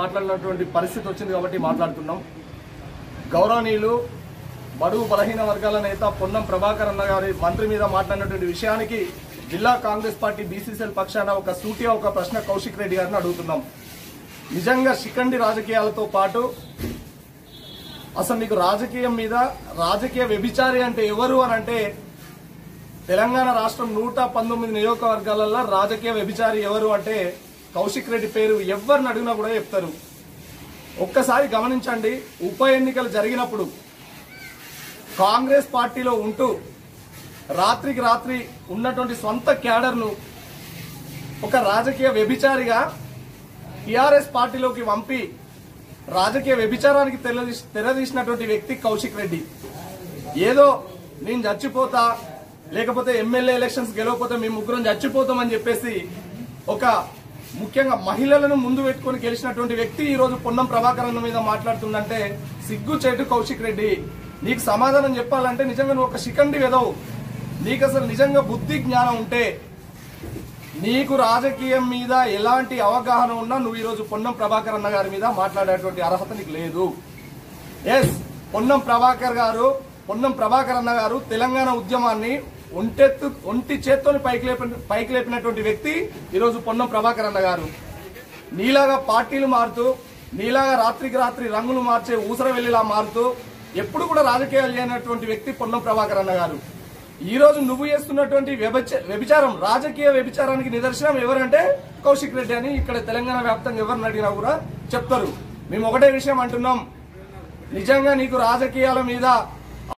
మాట్లాడినటువంటి పరిస్థితి వచ్చింది కాబట్టి మాట్లాడుతున్నాం గౌరవనీయులు బడుగు బలహీన వర్గాల నేత పొన్నం ప్రభాకర్ అన్న గారి మంత్రి మీద మాట్లాడినటువంటి విషయానికి జిల్లా కాంగ్రెస్ పార్టీ బీసీసీఎల్ పక్షాన ఒక సూటిగా ఒక ప్రశ్న కౌశిక్ రెడ్డి గారిని అడుగుతున్నాం నిజంగా శిఖండి రాజకీయాలతో పాటు అసలు మీకు రాజకీయం మీద రాజకీయ వ్యభిచారి అంటే ఎవరు అని అంటే తెలంగాణ రాష్ట్రం నూట పంతొమ్మిది నియోజకవర్గాలలో రాజకీయ వ్యభిచారి ఎవరు అంటే కౌశిక్ రెడ్డి పేరు ఎవరిని అడిగినా కూడా చెప్తారు ఒక్కసారి గమనించండి ఉప ఎన్నికలు జరిగినప్పుడు కాంగ్రెస్ పార్టీలో ఉంటూ రాత్రికి రాత్రి ఉన్నటువంటి సొంత క్యాడర్ను ఒక రాజకీయ వ్యభిచారిగా టిఆర్ఎస్ పార్టీలోకి పంపి రాజకీయ వ్యభిచారానికి తెరదీసి- తెరదీసినటువంటి వ్యక్తి కౌశిక్ రెడ్డి ఏదో నేను చచ్చిపోతా లేకపోతే ఎమ్మెల్యే ఎలక్షన్స్ గెలవకపోతే మేము ముగ్గురం చచ్చిపోతామని చెప్పేసి ఒక ముఖ్యంగా మహిళలను ముందు పెట్టుకొని గెలిచినటువంటి వ్యక్తి ఈ రోజు పొన్నం ప్రభాకర్ అన్న మీద మాట్లాడుతుందంటే సిగ్గు చేటు కౌశిక్ రెడ్డి నీకు సమాధానం చెప్పాలంటే నిజంగా నువ్వు ఒక శిఖండి వెదవు నీకు అసలు నిజంగా బుద్ధి జ్ఞానం ఉంటే నీకు రాజకీయం మీద ఎలాంటి అవగాహన ఉన్నా నువ్వు ఈరోజు పొన్నం ప్రభాకర్ అన్న గారి మీద మాట్లాడేటువంటి అర్హత నీకు లేదు ఎస్ పొన్నం ప్రభాకర్ గారు పొన్నం ప్రభాకర్ అన్న గారు తెలంగాణ ఉద్యమాన్ని ఒంటెత్తు ఒంటి చేత్తోని పైకి లేపి పైకి లేపినటువంటి వ్యక్తి ఈరోజు పొన్నం ప్రభాకర్ అన్న గారు నీలాగా పార్టీలు మారుతూ నీలాగా రాత్రికి రాత్రి రంగులు మార్చే ఊసర వెళ్ళిలా మారుతూ ఎప్పుడు కూడా రాజకీయాలు చేయనటువంటి వ్యక్తి పొన్నం ప్రభాకర్ అన్న గారు ఈ రోజు నువ్వు చేస్తున్నటువంటి వ్యభిచ- వ్యభిచారం రాజకీయ వ్యభిచారానికి నిదర్శనం ఎవరంటే కౌశిక్ రెడ్డి అని ఇక్కడ తెలంగాణ వ్యాప్తంగా ఎవరిని అడిగినా కూడా చెప్తారు మేము ఒకటే విషయం అంటున్నాం నిజంగా నీకు రాజకీయాల మీద